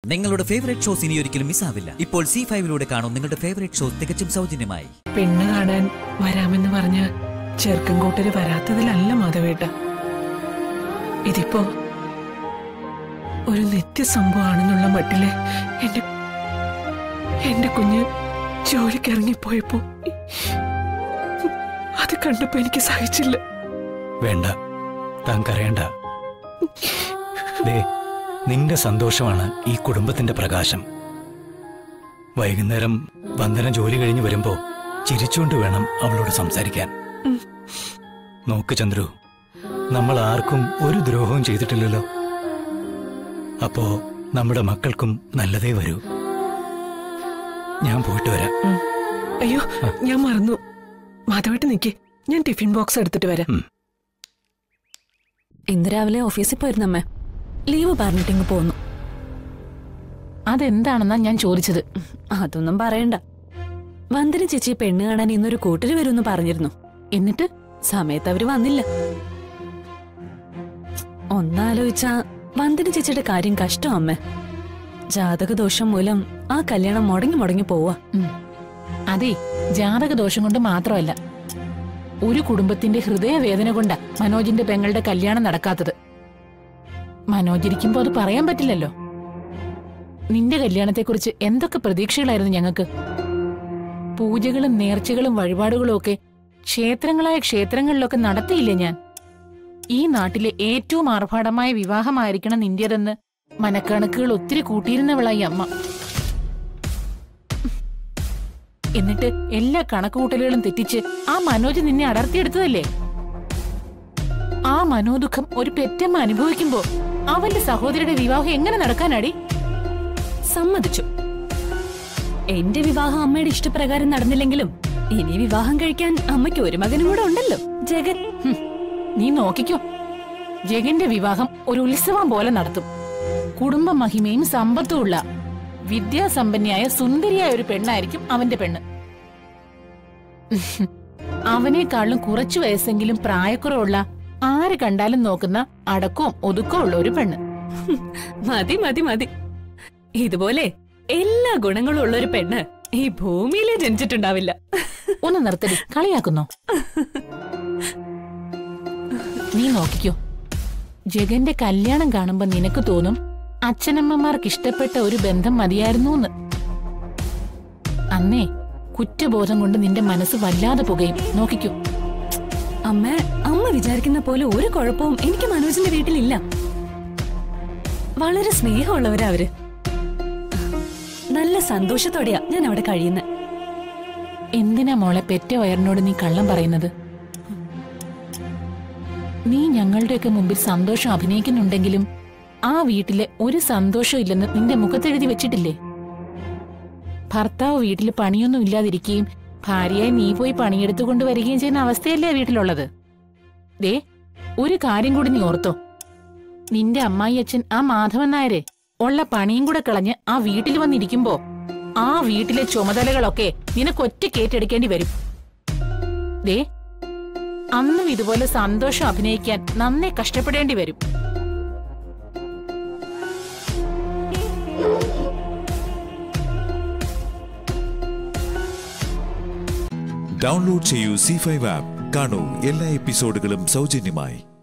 നിങ്ങളുടെ favourite shows ഇനി ഒരിക്കലും മിസ്സാവില്ല ഇപ്പോൾ സി ഫൈവിലൂടെ കാണും നിങ്ങളുടെ ഫേവറേറ്റ് ഷോ തികച്ചും സൗജന്യമായി പെണ്ണ് കാണാൻ വരാമെന്ന് പറഞ്ഞ് ചെറുക്കൻ കൂട്ടര് വരാത്തതിലല്ല മാധവേട്ട ഇതിപ്പോ ഒരു നിത്യസംഭവമാണെന്നുള്ള മട്ടില് എന്റെ എന്റെ കുഞ്ഞ് ജോലിക്കിറങ്ങിപ്പോയപ്പോ അത് കണ്ടപ്പോ എനിക്ക് സഹിച്ചില്ല വേണ്ട താൻ കരയണ്ട ദേ നിന്റെ സന്തോഷമാണ് ഈ കുടുംബത്തിന്റെ പ്രകാശം വൈകുന്നേരം വന്ദന ജോലി കഴിഞ്ഞ് വരുമ്പോ ചിരിച്ചുകൊണ്ട് വേണം അവളോട് സംസാരിക്കാൻ നോക്ക് ചന്ദ്രു നമ്മൾ ആർക്കും ഒരു ദ്രോഹവും ചെയ്തിട്ടില്ലല്ലോ അപ്പോ നമ്മുടെ മക്കൾക്കും നല്ലതേ വരൂ ഞാൻ പോയിട്ട് വരാം അയ്യോ ഞാൻ മറന്നു മാധവേട്ട നിക്ക് ഞാൻ ടിഫിൻ ബോക്സ് എടുത്തിട്ട് വരാം ഇന്ന് രാവിലെ ഓഫീസിൽ പോയിരുന്നമ്മേ ലീവ് പറഞ്ഞിട്ടിങ്ങ് പോന്നു അതെന്താണെന്നാ ഞാൻ ചോദിച്ചത് അതൊന്നും പറയണ്ട വന്ദന ചേച്ചി പെണ്ണ് കാണാൻ ഇന്നൊരു കൂട്ടര് വരുമെന്ന് പറഞ്ഞിരുന്നു എന്നിട്ട് സമയത്ത് അവര് വന്നില്ല ഒന്നാലോചിച്ച വന്ദന ചേച്ചിയുടെ കാര്യം കഷ്ടം അമ്മ ജാതകദോഷം മൂലം ആ കല്യാണം മുടങ്ങി മുടങ്ങി പോവാ ഉം. അതെ ജാതക ദോഷം കൊണ്ട് മാത്രമല്ല ഒരു കുടുംബത്തിന്റെ ഹൃദയവേദന കൊണ്ടാ മനോജിന്റെ പെങ്ങളുടെ കല്യാണം നടക്കാത്തത് മനോജ് ഇരിക്കുമ്പോ അത് പറയാൻ പറ്റില്ലല്ലോ നിന്റെ കല്യാണത്തെക്കുറിച്ച് എന്തൊക്കെ പ്രതീക്ഷകളായിരുന്നു ഞങ്ങൾക്ക് പൂജകളും നേർച്ചകളും വഴിപാടുകളും ഒക്കെ ക്ഷേത്രങ്ങളായ ക്ഷേത്രങ്ങളിലൊക്കെ നടത്തിയില്ലേ ഞാൻ ഈ നാട്ടിലെ ഏറ്റവും ആർഭാടമായ വിവാഹമായിരിക്കണം നിന്റേതെന്ന് മനക്കണക്കുകൾ ഒത്തിരി കൂട്ടിയിരുന്നവളായി അമ്മ എന്നിട്ട് എല്ലാ കണക്കുകൂട്ടലുകളും തെറ്റിച്ച് ആ മനോജ് നിന്നെ അടർത്തിയെടുത്തതല്ലേ ആ മനോദുഃഖം ഒരു പെറ്റമ്മ അനുഭവിക്കുമ്പോ അവന്റെ സഹോദരിയുടെ വിവാഹം എങ്ങനെ നടക്കാനാടി സമ്മതിച്ചു എന്റെ വിവാഹം അമ്മയുടെ ഇഷ്ടപ്രകാരം നടന്നില്ലെങ്കിലും ഇനി വിവാഹം കഴിക്കാൻ അമ്മയ്ക്ക് ഒരു മകനും കൂടെ ഉണ്ടല്ലോ ജഗൻ ഹും, നീ നോക്കിക്കോ ജഗന്റെ വിവാഹം ഒരു ഉത്സവം പോലെ നടത്തും കുടുംബ മഹിമയും സമ്പത്തും ഉള്ള വിദ്യാസമ്പന്നയായ സുന്ദരിയായ ഒരു പെണ്ണായിരിക്കും അവന്റെ പെണ്ണ് അവനേക്കാളും കുറച്ചു വയസ്സെങ്കിലും പ്രായക്കുറവുള്ള ആര് കണ്ടാലും നോക്കുന്ന അടക്കവും ഒതുക്കവും ഉള്ള ഒരു പെണ്ണ് മതി മതി മതി ഇതുപോലെ എല്ലാ ഗുണങ്ങളും ഉള്ള ഒരു പെണ്ണ് ഈ ഭൂമിയിലെ ജനിച്ചിട്ടുണ്ടാവില്ല ഒന്ന് നിർത്തടി കളിയാക്കുന്നോ നീ നോക്കിക്കോ ജഗന്റെ കല്യാണം കാണുമ്പോ നിനക്ക് തോന്നും അച്ഛനമ്മമാർക്ക് ഇഷ്ടപ്പെട്ട ഒരു ബന്ധം മതിയായിരുന്നൂന്ന് അന്നേ കുറ്റബോധം കൊണ്ട് നിന്റെ മനസ്സ് വല്ലാതെ പുകയും നോക്കിക്കോ അമ്മ അമ്മ വിചാരിക്കുന്ന പോലെ ഒരു കുഴപ്പവും എനിക്ക് മനോജിന്റെ വീട്ടിലില്ല വളരെ സ്നേഹമുള്ളവരാ അവര് നല്ല സന്തോഷത്തോടെയാ ഞാൻ അവിടെ കഴിയുന്നത് എന്തിനാ മോളെ പെറ്റ വയറിനോട് നീ കള്ളം പറയുന്നത് നീ ഞങ്ങളുടെയൊക്കെ മുമ്പിൽ സന്തോഷം അഭിനയിക്കുന്നുണ്ടെങ്കിലും ആ വീട്ടിലെ ഒരു സന്തോഷം ഇല്ലെന്ന് നിന്റെ മുഖത്തെഴുതി വെച്ചിട്ടില്ലേ ഭർത്താവ് വീട്ടിൽ പണിയൊന്നും ഇല്ലാതിരിക്കുകയും ഭാര്യയായി നീ പോയി പണിയെടുത്തു കൊണ്ടുവരികയും ചെയ്യുന്ന അവസ്ഥയല്ലേ വീട്ടിലുള്ളത് ദേ ഒരു കാര്യം കൂടി നീ ഓർത്തോ നിന്റെ അമ്മായി അച്ഛൻ ആ മാധവൻ നായരെ ഉള്ള പണിയും കൂടെ കളഞ്ഞ് ആ വീട്ടിൽ വന്നിരിക്കുമ്പോ ആ വീട്ടിലെ ചുമതലകളൊക്കെ നിനക്ക് ഒറ്റ ഏറ്റെടുക്കേണ്ടി വരും ദേ അന്നും ഇതുപോലെ സന്തോഷം അഭിനയിക്കാൻ നന്നേ കഷ്ടപ്പെടേണ്ടി വരും ഡൗൺലോഡ് ചെയ്യൂ സി ഫൈവ് ആപ്പ് കാണൂ എല്ലാ എപ്പിസോഡുകളും സൗജന്യമായി